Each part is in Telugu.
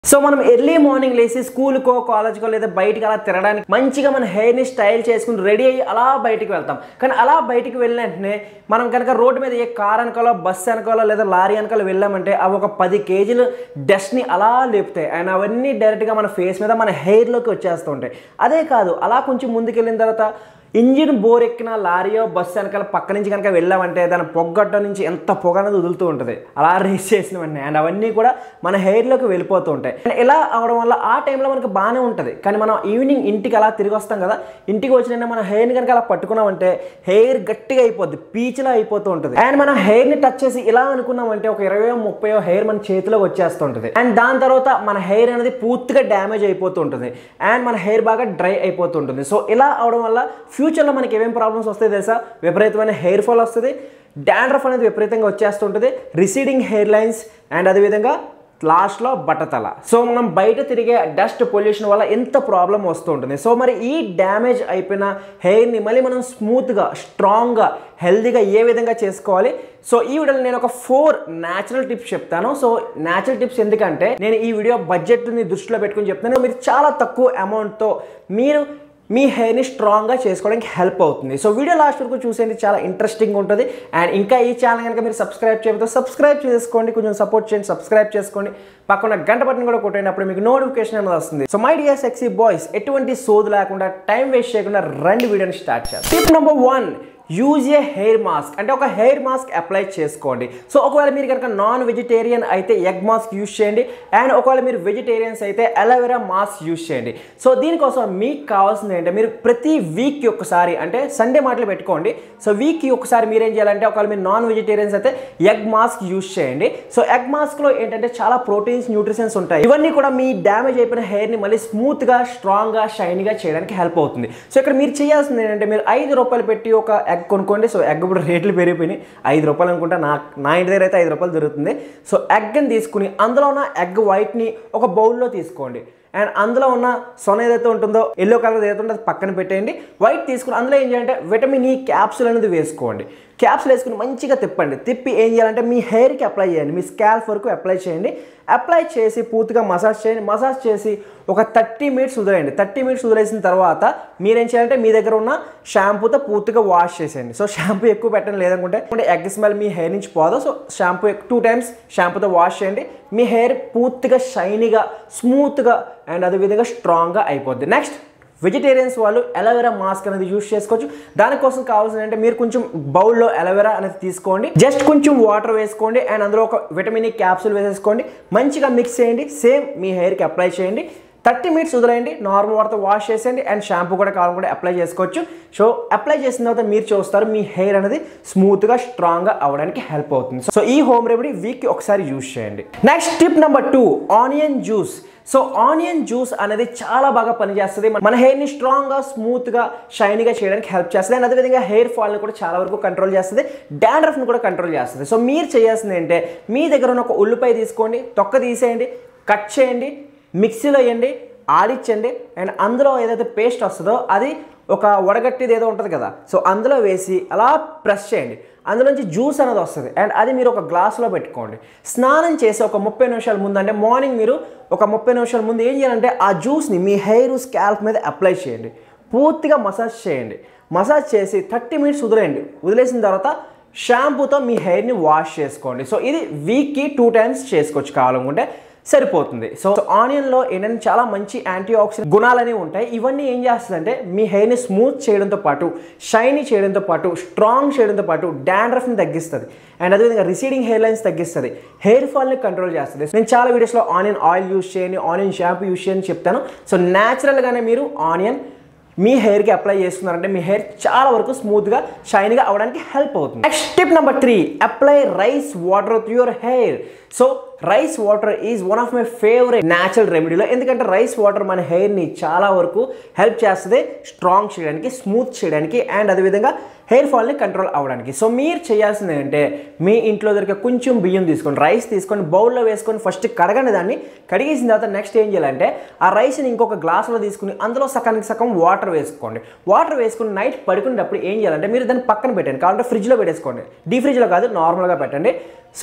సో మనం ఎర్లీ మార్నింగ్ లేసి స్కూల్కో కాలేజ్కో లేదా బయటికి అలా తిరగడానికి మంచిగా మన హెయిర్ని స్టైల్ చేసుకుని రెడీ అయ్యి అలా బయటికి వెళ్తాం కానీ అలా బయటికి వెళ్ళిన వెంటనే మనం కనుక రోడ్డు మీద ఏ కార్ అనుకోవాలో బస్సు అనుకోవాలో లేదా లారీ అనుకోవాలో వెళ్ళామంటే అవి ఒక పది కేజీలు డస్ట్ని అలా లేపుతాయి అండ్ అవన్నీ డైరెక్ట్గా మన ఫేస్ మీద మన హెయిర్లోకి వచ్చేస్తూ ఉంటాయి అదే కాదు అలా కొంచెం ముందుకెళ్ళిన తర్వాత ఇంజిన్ బోర్ ఎక్కిన లారీయో బస్సు వెనకాల పక్క నుంచి కనుక వెళ్ళామంటే దాని పొగ్గట్ట నుంచి ఎంత పొగ అనేది వదులుతూ ఉంటుంది అలా రేస్ చేసినవన్నీ అండ్ అవన్నీ కూడా మన హెయిర్లోకి వెళ్ళిపోతూ ఉంటాయి And ఇలా అవడం వల్ల ఆ టైంలో మనకి బాగానే ఉంటుంది కానీ మనం ఈవినింగ్ ఇంటికి అలా తిరిగి వస్తాం కదా ఇంటికి వచ్చిన మన హెయిర్ని కనుక అలా పట్టుకున్నామంటే హెయిర్ గట్టిగా అయిపోద్ది పీచులా అయిపోతూ ఉంటుంది అండ్ మనం హెయిర్ని టచ్ చేసి ఇలా అనుకున్నామంటే ఒక ఇరవై ముప్పై హెయిర్ మన చేతిలోకి వచ్చేస్తుంటుంది అండ్ దాని తర్వాత మన హెయిర్ అనేది పూర్తిగా డ్యామేజ్ అయిపోతూ ఉంటుంది అండ్ మన హెయిర్ బాగా డ్రై అయిపోతుంటుంది సో ఇలా అవడం వల్ల ఫ్యూచర్లో మనకి ఏమేమి ప్రాబ్లమ్స్ వస్తాయి తెలుసా విపరీతమైన హెయిర్ ఫాల్ వస్తుంది డాండ్రఫ్ అనేది విపరీతంగా వచ్చేస్తుంటుంది రిసీడింగ్ హెయిర్ లైన్స్ అండ్ అదేవిధంగా లాస్ట్లో బట్టతల సో మనం బయట తిరిగే డస్ట్ పొల్యూషన్ వల్ల ఎంత ప్రాబ్లం వస్తూ ఉంటుంది సో మరి ఈ డ్యామేజ్ అయిపోయిన హెయిర్ని మళ్ళీ మనం స్మూత్గా స్ట్రాంగ్గా హెల్దీగా ఏ విధంగా చేసుకోవాలి సో ఈ వీడియోలో నేను ఒక ఫోర్ న్యాచురల్ టిప్స్ చెప్తాను సో న్యాచురల్ టిప్స్ ఎందుకంటే నేను ఈ వీడియో బడ్జెట్ని దృష్టిలో పెట్టుకుని చెప్తాను మీరు చాలా తక్కువ అమౌంట్తో మీరు మీ హెయిర్ని స్ట్రాంగ్గా చేసుకోవడానికి హెల్ప్ అవుతుంది సో వీడియో లాస్ట్ వరకు చూసేది చాలా ఇంట్రెస్టింగ్ ఉంటుంది అండ్ ఇంకా ఈ ఛానల్ కనుక మీరు సబ్స్క్రైబ్ చేయకపోతే సబ్స్క్రైబ్ చేసుకోండి కొంచెం సపోర్ట్ చేయండి సబ్స్క్రైబ్ చేసుకోండి పక్కన గంట బటన్ కూడా కొట్టినప్పుడు మీకు నోటిఫికేషన్ అనేది వస్తుంది so my dear sexy boys ఎటువంటి సోదు లేకుండా టైం వేస్ట్ చేయకుండా రెండు వీడియోని స్టార్ట్ చేస్తాం tip number one use a hair mask అంటే ఒక హెయిర్ మాస్క్ అప్లై చేసుకోండి సో ఒకవేళ మీరు కనుక నాన్ వెజిటేరియన్ అయితే ఎగ్ మాస్క్ యూజ్ చేయండి అండ్ ఒకవేళ మీరు వెజిటేరియన్స్ అయితే అలోవెరా మాస్క్ యూజ్ చేయండి సో దీనికోసం మీకు కావాల్సింది ఏంటంటే మీరు ప్రతి వీక్కి ఒకసారి అంటే సండే మాటలు పెట్టుకోండి సో వీక్కి ఒకసారి మీరు ఏం చేయాలంటే ఒకవేళ మీరు నాన్ వెజిటేరియన్స్ అయితే ఎగ్ మాస్క్ యూజ్ చేయండి సో ఎగ్ మాస్క్లో ఏంటంటే చాలా ప్రోటీన్స్ న్యూట్రిషన్స్ ఉంటాయి ఇవన్నీ కూడా మీ డ్యామేజ్ అయిపోయిన హెయిర్ని మళ్ళీ స్మూత్గా స్ట్రాంగ్గా షైనీగా చేయడానికి హెల్ప్ అవుతుంది సో ఇక్కడ మీరు చేయాల్సింది ఏంటంటే మీరు ఐదు రూపాయలు పెట్టి ఒక ఎగ్ కొనుక్కోండి సో ఎగ్ ఇప్పుడు రేట్లు పెరిగిపోయినాయి ఐదు రూపాయలు అనుకుంటా నా నా ఇంటి దగ్గర అయితే ఐదు రూపాయలు దొరుకుతుంది సో ఎగ్ని తీసుకుని అందులో ఉన్న ఎగ్ వైట్ని ఒక బౌల్లో తీసుకోండి అండ్ అందులో ఉన్న సొన ఏదైతే ఉంటుందో ఎల్లో కలర్ ఏదైతే ఉంటుందో అది పక్కన పెట్టేయండి వైట్ తీసుకుని అందులో ఏం చేయాలంటే విటమిన్ ఈ క్యాప్సూల్ అనేది వేసుకోండి క్యాప్సూల్ వేసుకుని మంచిగా తిప్పండి తిప్పి ఏం చేయాలంటే మీ హెయిర్కి అప్లై చేయండి మీ స్కాల్ఫ్ వరకు అప్లై చేయండి అప్లై చేసి పూర్తిగా మసాజ్ చేయండి మసాజ్ చేసి ఒక థర్టీ మినిట్స్ వదిలేయండి థర్టీ మినిట్స్ వదిలేసిన తర్వాత మీరేం చేయాలంటే మీ దగ్గర ఉన్న షాంపూతో పూర్తిగా వాష్ చేసేయండి సో షాంపూ ఎక్కువ పెట్టండి లేదనుకుంటే ఎగ్ స్మెల్ మీ హెయిర్ నుంచి పోదు సో షాంపూ టూ టైమ్స్ షాంపూతో వాష్ చేయండి మీ హెయిర్ పూర్తిగా షైనీగా స్మూత్గా అండ్ అదేవిధంగా స్ట్రాంగ్గా అయిపోద్ది నెక్స్ట్ వెజిటేరియన్స్ వాళ్ళు అలోవెరా మాస్క్ అనేది యూస్ చేసుకోవచ్చు దానికోసం కావాల్సిన అంటే మీరు కొంచెం బౌల్లో అలోవెరా అనేది తీసుకోండి జస్ట్ కొంచెం వాటర్ వేసుకోండి అండ్ అందులో ఒక విటమిన్ ఈ క్యాప్సూల్ వేసేసుకోండి మంచిగా మిక్స్ చేయండి సేమ్ మీ హెయిర్కి అప్లై చేయండి థర్టీ మినిట్స్ వదిలేయండి నార్మల్ వాటర్తో వాష్ చేసేయండి అండ్ షాంపూ కూడా కావాలనుకుంటే అప్లై చేసుకోవచ్చు సో అప్లై చేసిన తర్వాత మీరు చూస్తారు మీ హెయిర్ అనేది స్మూత్గా స్ట్రాంగ్గా అవ్వడానికి హెల్ప్ అవుతుంది సో ఈ హోమ్ రెమెడీ వీక్కి ఒకసారి యూస్ చేయండి next tip number two onion juice so onion juice అనేది చాలా బాగా పనిచేస్తుంది మన హెయిర్ని స్ట్రాంగ్గా స్మూత్గా షైనీగా చేయడానికి హెల్ప్ చేస్తుంది అండ్ అదేవిధంగా హెయిర్ ఫాల్ని కూడా చాలా వరకు కంట్రోల్ చేస్తుంది డాండ్రఫ్ని కూడా కంట్రోల్ చేస్తుంది సో మీరు చేయాల్సింది ఏంటంటే మీ దగ్గర ఉన్న ఒక ఉల్లిపాయ తీసుకోండి తొక్క తీసేయండి కట్ చేయండి మిక్సీలో వేయండి ఆడిచ్చండి అండ్ అందులో ఏదైతే పేస్ట్ వస్తుందో అది ఒక వడగట్టిది ఏదో ఉంటుంది కదా సో అందులో వేసి అలా ప్రెస్ చేయండి అందులోంచి జ్యూస్ అనేది వస్తుంది అండ్ అది మీరు ఒక గ్లాస్లో పెట్టుకోండి స్నానం చేసి ఒక ముప్పై నిమిషాల ముందు అంటే మార్నింగ్ మీరు ఒక ముప్పై నిమిషాల ముందు ఏం చేయాలంటే ఆ జ్యూస్ని మీ హెయిర్ స్కాల్ప్ మీద అప్లై చేయండి పూర్తిగా మసాజ్ చేయండి మసాజ్ చేసి థర్టీ మినిట్స్ వదిలేయండి వదిలేసిన తర్వాత షాంపూతో మీ హెయిర్ని వాష్ చేసుకోండి సో ఇది వీక్కి టూ టైమ్స్ చేసుకోవచ్చు కావాలనుకుంటే సరిపోతుంది సో ఆనియన్లో ఏంటంటే చాలా మంచి యాంటీ ఆక్సిడెంట్ గుణాలనేవి ఉంటాయి ఇవన్నీ ఏం చేస్తుందంటే మీ హెయిర్ని స్మూత్ చేయడంతో పాటు షైనీ చేయడంతో పాటు స్ట్రాంగ్ చేయడంతో పాటు డాండ్రఫ్ని తగ్గిస్తుంది అండ్ అదేవిధంగా రిసీడింగ్ హెయిర్ లైన్స్ తగ్గిస్తుంది హెయిర్ ఫాల్ని కంట్రోల్ చేస్తుంది నేను చాలా వీడియోస్లో ఆనియన్ ఆయిల్ యూస్ చేయండి ఆనియన్ షాంపూ యూస్ చేయని చెప్తాను సో న్యాచురల్గానే మీరు ఆనియన్ మీ హెయిర్కి అప్లై చేస్తున్నారంటే మీ హెయిర్ చాలా వరకు స్మూత్గా షైన్గా అవ్వడానికి హెల్ప్ అవుతుంది next tip number three apply rice water to your hair so rice water is one of my favourite natural రెమెడీలో ఎందుకంటే రైస్ వాటర్ మన హెయిర్ని చాలా వరకు హెల్ప్ చేస్తుంది స్ట్రాంగ్ చేయడానికి స్మూత్ చేయడానికి అండ్ అదేవిధంగా హెయిర్ ఫాల్ని కంట్రోల్ అవ్వడానికి సో మీరు చేయాల్సింది ఏంటంటే మీ ఇంట్లో దొరికే కొంచెం బియ్యం తీసుకొని రైస్ తీసుకొని బౌల్లో వేసుకొని ఫస్ట్ కడగండి దాన్ని కడిగేసిన తర్వాత నెక్స్ట్ ఏం చేయాలంటే ఆ రైస్ని ఇంకొక గ్లాసులో తీసుకుని అందులో సకానికి సగం వాటర్ వేసుకోండి వాటర్ వేసుకుని నైట్ పడుకునేటప్పుడు ఏం చేయాలంటే మీరు దాన్ని పక్కన పెట్టండి కావాలంటే ఫ్రిడ్జ్లో పెట్టేసుకోండి డీ ఫ్రిడ్జ్లో కాదు నార్మల్గా పెట్టండి సో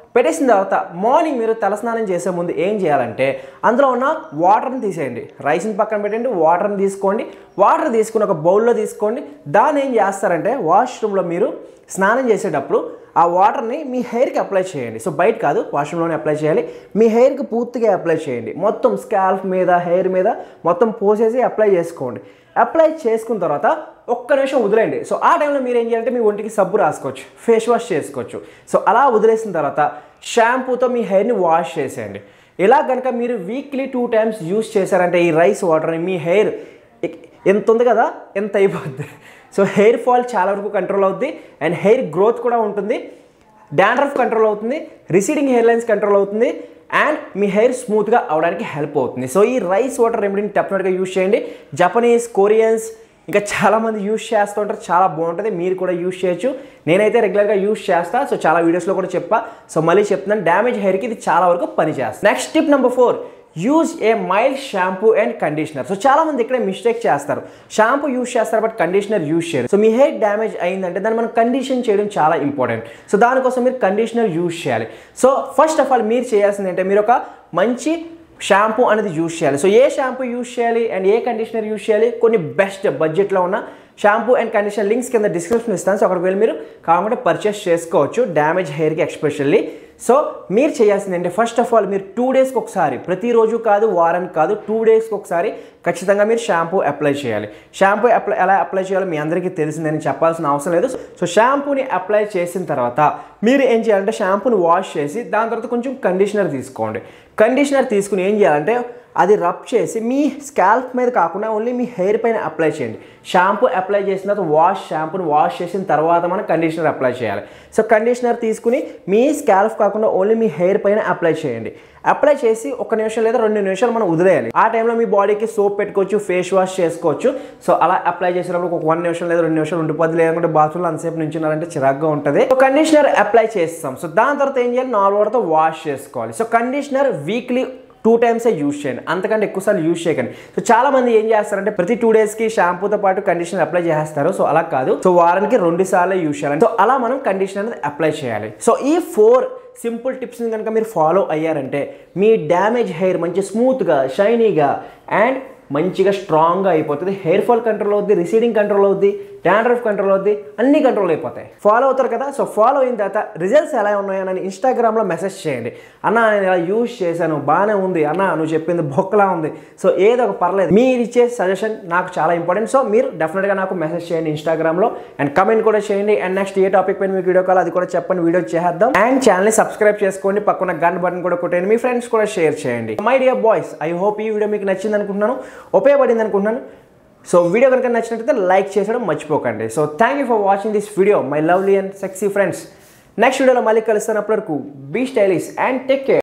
పెట్టేసిన తర్వాత మార్నింగ్ మీరు తలస్నానం చేసే ముందు ఏం చేయాలంటే అందులో ఉన్న వాటర్ని తీసేయండి రైస్ని పక్కన పెట్టండి వాటర్ని తీసుకోండి వాటర్ తీసుకుని ఒక బౌల్లో తీసుకోండి దాన్ని ఏం చేస్తారంటే వాష్రూమ్లో మీరు స్నానం చేసేటప్పుడు ఆ వాటర్ని మీ హెయిర్కి అప్లై చేయండి సో బయట కాదు వాష్రూమ్లోనే అప్లై చేయాలి మీ హెయిర్కి పూర్తిగా అప్లై చేయండి మొత్తం స్కాల్ఫ్ మీద హెయిర్ మీద మొత్తం పోసేసి అప్లై చేసుకోండి అప్లై చేసుకున్న తర్వాత ఒక్క నిమిషం వదిలేయండి సో ఆ టైంలో మీరు ఏం చేయాలంటే మీ ఒంటికి సబ్బు రాసుకోవచ్చు ఫేస్ వాష్ చేసుకోవచ్చు సో అలా వదిలేసిన తర్వాత షాంపూతో మీ హెయిర్ని వాష్ చేసేయండి ఇలా కనుక మీరు వీక్లీ టూ టైమ్స్ యూస్ చేశారంటే ఈ రైస్ వాటర్ని మీ హెయిర్ ఎంత ఉంది కదా ఎంత అయిపోద్ది సో హెయిర్ ఫాల్ చాలా వరకు కంట్రోల్ అవుద్ది అండ్ హెయిర్ గ్రోత్ కూడా ఉంటుంది డాండ్రఫ్ కంట్రోల్ అవుతుంది రిసీడింగ్ హెయిర్ లైన్స్ కంట్రోల్ అవుతుంది అండ్ మీ హెయిర్ స్మూత్గా అవడానికి హెల్ప్ అవుతుంది సో ఈ రైస్ వాటర్ రెమెడీని డెఫినెట్గా యూస్ చేయండి జపనీస్ కొరియన్స్ ఇంకా చాలామంది యూస్ చేస్తూ ఉంటారు చాలా బాగుంటుంది మీరు కూడా యూస్ చేయొచ్చు నేనైతే రెగ్యులర్గా యూస్ చేస్తా సో చాలా వీడియోస్లో కూడా చెప్పా సో మళ్ళీ చెప్తున్నాను డ్యామేజ్ హెయిర్కి ఇది చాలా వరకు పనిచేస్తుంది next tip number four use a mild shampoo and conditioner so చాలా మంది ఇక్కడ మిస్టేక్ చేస్తారు షాంపూ యూస్ చేస్తారు బట్ కండిషనర్ యూస్ చేయరు సో మీ హెయిర్ డ్యామేజ్ అయిందంటే దాన్ని మనం కండిషన్ చేయడం చాలా ఇంపార్టెంట్ సో దానికోసం మీరు కండిషనర్ యూస్ చేయాలి సో ఫస్ట్ ఆఫ్ ఆల్ మీరు చేయాల్సింది ఏంటంటే మీరు ఒక మంచి షాంపూ అనేది యూస్ చేయాలి సో ఏ షాంపూ యూస్ చేయాలి అండ్ ఏ కండిషనర్ యూస్ చేయాలి కొన్ని బెస్ట్ బడ్జెట్లో ఉన్న షాంపూ అండ్ కండిషనర్ లింక్స్ కింద డిస్క్రిప్షన్ ఇస్తాను సో అక్కడికి వెళ్ళి మీరు కాకుండా పర్చేస్ చేసుకోవచ్చు డ్యామేజ్ హెయిర్కి ఎక్స్పెషల్లీ సో మీరు చేయాల్సింది అంటే ఫస్ట్ ఆఫ్ ఆల్ మీరు టూ డేస్కి ఒకసారి ప్రతిరోజు కాదు వారానికి కాదు టూ డేస్కి ఒకసారి ఖచ్చితంగా మీరు షాంపూ అప్లై చేయాలి షాంపూ అప్లై ఎలా అప్లై చేయాలో మీ అందరికీ తెలిసిందని చెప్పాల్సిన అవసరం లేదు సో షాంపూని అప్లై చేసిన తర్వాత మీరు ఏం చేయాలంటే షాంపూని వాష్ చేసి దాని తర్వాత కొంచెం కండిషనర్ తీసుకోండి కండిషనర్ తీసుకుని ఏం చేయాలంటే అది రబ్ చేసి మీ స్కాల్ప్ మీద కాకుండా ఓన్లీ మీ హెయిర్ పైన అప్లై చేయండి షాంపూ అప్లై చేసిన తర్వాత వాష్ షాంపూని వాష్ చేసిన తర్వాత మనం కండిషనర్ అప్లై చేయాలి సో కండిషనర్ తీసుకుని మీ స్కాల్ప్ కాకుండా ఓన్లీ మీ హెయిర్ పైన అప్లై చేయండి అప్లై చేసి ఒక నిమిషం లేదా రెండు నిమిషాలు మనం వదిలేయాలి ఆ టైంలో మీ బాడీకి సోప్ పెట్టుకోవచ్చు ఫేస్ వాష్ చేసుకోవచ్చు సో అలా అప్లై చేసినప్పుడు ఒక వన్ నిమిషం లేదా రెండు నిమిషాలు ఉండిపోద్ది లేదంటే బాత్రూంలో అంతసేపు నుంచున్నారంటే చిరాగ్గా ఉంటుంది సో కండిషనర్ అప్లై చేస్తాం సో దాని తర్వాత ఏం చేయాలి నార్మల్ వాటర్తో వాష్ చేసుకోవాలి సో కండిషనర్ వీక్లీ టూ టైమ్సే యూస్ చేయండి అంతకంటే ఎక్కువసార్లు యూస్ చేయకండి సో చాలా మంది ఏం చేస్తారంటే ప్రతి టూ డేస్కి షాంపూతో పాటు కండిషనర్ అప్లై చేస్తారు సో అలా కాదు సో వారానికి రెండు సార్లు యూస్ చేయాలి సో అలా మనం కండిషనర్ అనేది అప్లై చేయాలి సో ఈ ఫోర్ సింపుల్ టిప్స్ని కనుక మీరు ఫాలో అయ్యారంటే మీ డ్యామేజ్ హెయిర్ మంచి స్మూత్గా షైనీగా అండ్ మంచిగా స్ట్రాంగ్గా అయిపోతుంది హెయిర్ ఫాల్ కంట్రోల్ అవుద్ది రిసీడింగ్ కంట్రోల్ అవుద్ది డాండ్రఫ్ కంట్రోల్ అవుద్ది అన్ని కంట్రోల్ అయిపోతాయి ఫాలో అవుతారు కదా సో ఫాలో అయిన తర్వాత రిజల్ట్స్ ఎలా ఉన్నాయో అని ఇన్స్టాగ్రామ్లో మెసేజ్ చేయండి అన్న నేను ఇలా యూస్ చేశాను బాగానే ఉంది అన్న నువ్వు చెప్పింది బొక్కలా ఉంది సో ఏదో ఒక పర్లేదు మీరు ఇచ్చే సజెషన్ నాకు చాలా ఇంపార్టెంట్ సో మీరు డెఫినెట్గా నాకు మెసేజ్ చేయండి ఇన్స్టాగ్రామ్లో అండ్ కమెంట్ కూడా చేయండి అండ్ నెక్స్ట్ ఏ టాపిక్ పైన మీకు వీడియో కాల్ అది కూడా చెప్పండి వీడియో చేద్దాం అండ్ ఛానల్ని సబ్స్క్రైబ్ చేసుకోండి పక్కన గన్ బటన్ కూడా కొట్టండి మీ ఫ్రెండ్స్ కూడా షేర్ చేయండి my dear boys I hope ఈ వీడియో మీకు నచ్చింది అనుకుంటున్నాను ఉపయోగపడింది అనుకుంటున్నాను సో వీడియో కనుక నచ్చినట్లయితే లైక్ చేసడం మర్చిపోకండి so thank you for watching this video my lovely and sexy friends next వీడియోలో మళ్ళీ కలుస్తాను అప్పటి వరకు be stylish and take care